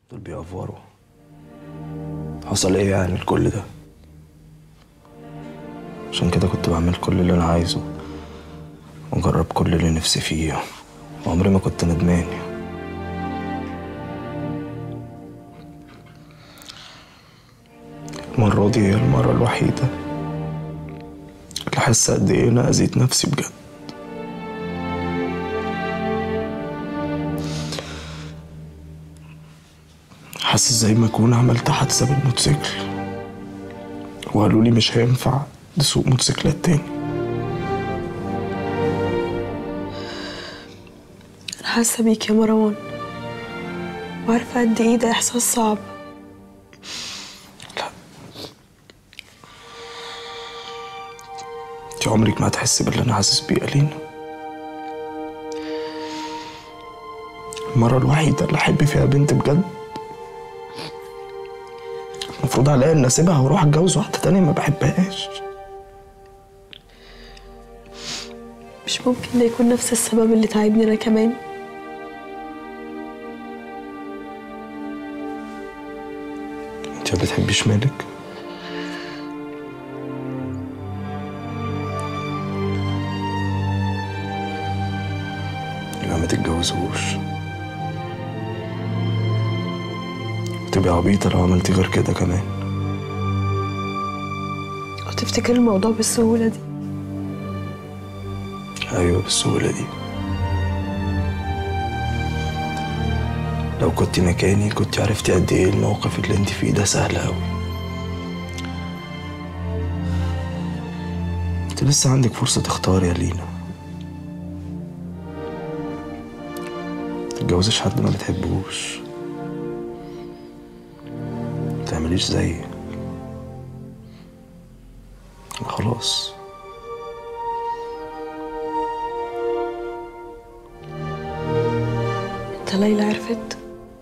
دول بيأفوروا حصل ايه يعني لكل ده عشان كده كنت بعمل كل اللي انا عايزه وجرب كل اللي نفسي فيه وعمري ما كنت ندمان المرة دي هي المرة الوحيدة اللي أحس قد إيه أنا أذيت نفسي بجد حاسس زي ما أكون عملت حادثة بالموتوسيكل وقالوا لي مش هينفع تسوق موتوسيكلات تاني أنا حاسة بيك يا مروان وعارفة قد إيه ده إحساس صعب لا انت عمرك ما هتحسي باللي انا حاسس بيه يا لينا المرة الوحيدة اللي أحب فيها بنت بجد المفروض عليا إني أسيبها وأروح أتجوز واحدة تانية ما بحبهاش مش ممكن ده يكون نفس السبب اللي تعبني أنا كمان أنت ما بتحبيش مالك يبقى ما تتجوزوش تبقى عبيطة لو عملتي غير كده كمان وتفتكر الموضوع بالسهولة دي أيوة بالسهولة دي لو كنت مكاني كنت عرفتي قد ايه الموقف اللي انت فيه ده سهل أوي انت لسه عندك فرصة تختاري يا لينا متتجوزيش حد ما بتحبوش متعمليش زيي خلاص أنت ليلى عرفت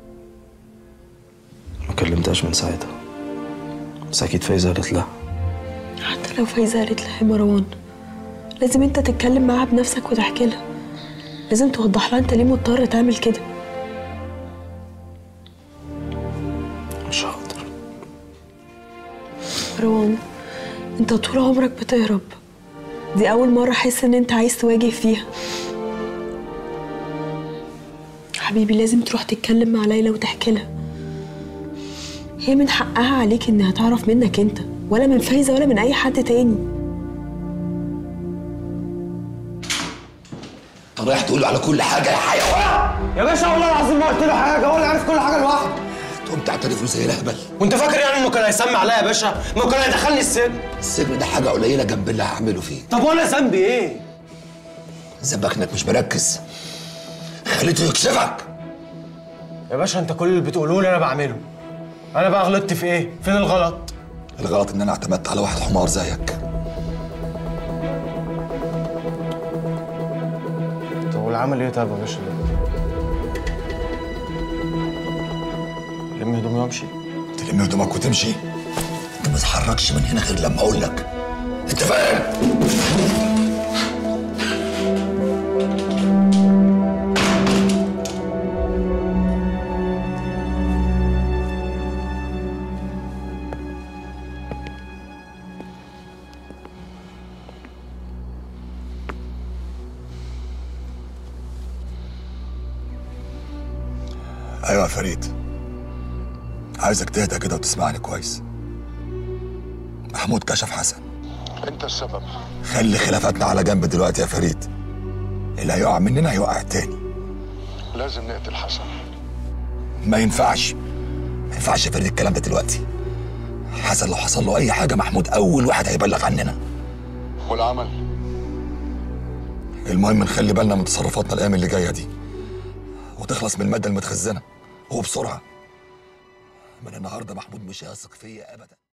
ما كلمتهاش من ساعتها بس أكيد فايزة قالت لها حتى لو فايزة قالت لها يا مروان لازم أنت تتكلم معاها بنفسك وتحكي لها لازم توضح لها أنت ليه مضطر تعمل كده مش هقدر مروان أنت طول عمرك بتهرب دي أول مرة أحس إن أنت عايز تواجه فيها حبيبي لازم تروح تتكلم مع ليلى وتحكي لها هي من حقها عليك إنها تعرف منك أنت ولا من فايزة ولا من أي حد تاني انت رايح تقول له على كل حاجه يا حيوان يا باشا والله العظيم ما قلت له حاجه هو اللي عارف كل حاجه لوحده تقوم تعترف له زي الهبل وانت فاكر يعني انه كان هيسمع عليا يا باشا ما هو كان هيدخلني السجن السجن ده حاجه قليله جنب اللي هعمله فيه طب وانا ذنبي ايه ذنبك انك مش مركز خليته يكشفك يا باشا انت كل اللي بتقوله لي انا بعمله انا بقى غلطت في ايه فين الغلط الغلط ان انا اعتمدت على واحد حمار زيك طب والعمل ايه طيب يا باشا لم هدومي وامشي تلم هدومك وتمشي انت ما تتحركش من هنا غير لما اقول لك انت فاهم ايوه يا فريد عايزك تهدى كده وتسمعني كويس محمود كشف حسن انت السبب خلي خلافاتنا على جنب دلوقتي يا فريد اللي هيقع مننا هيقع التاني لازم نقتل حسن ما ينفعش ما ينفعش يا فريد الكلام ده دلوقتي حسن لو حصل له اي حاجه محمود اول واحد هيبلغ عننا والعمل المهم نخلي بالنا من تصرفاتنا الايام اللي جايه دي وتخلص من الماده المتخزنه وبسرعه من النهارده محمود مش هيثق فيا ابدا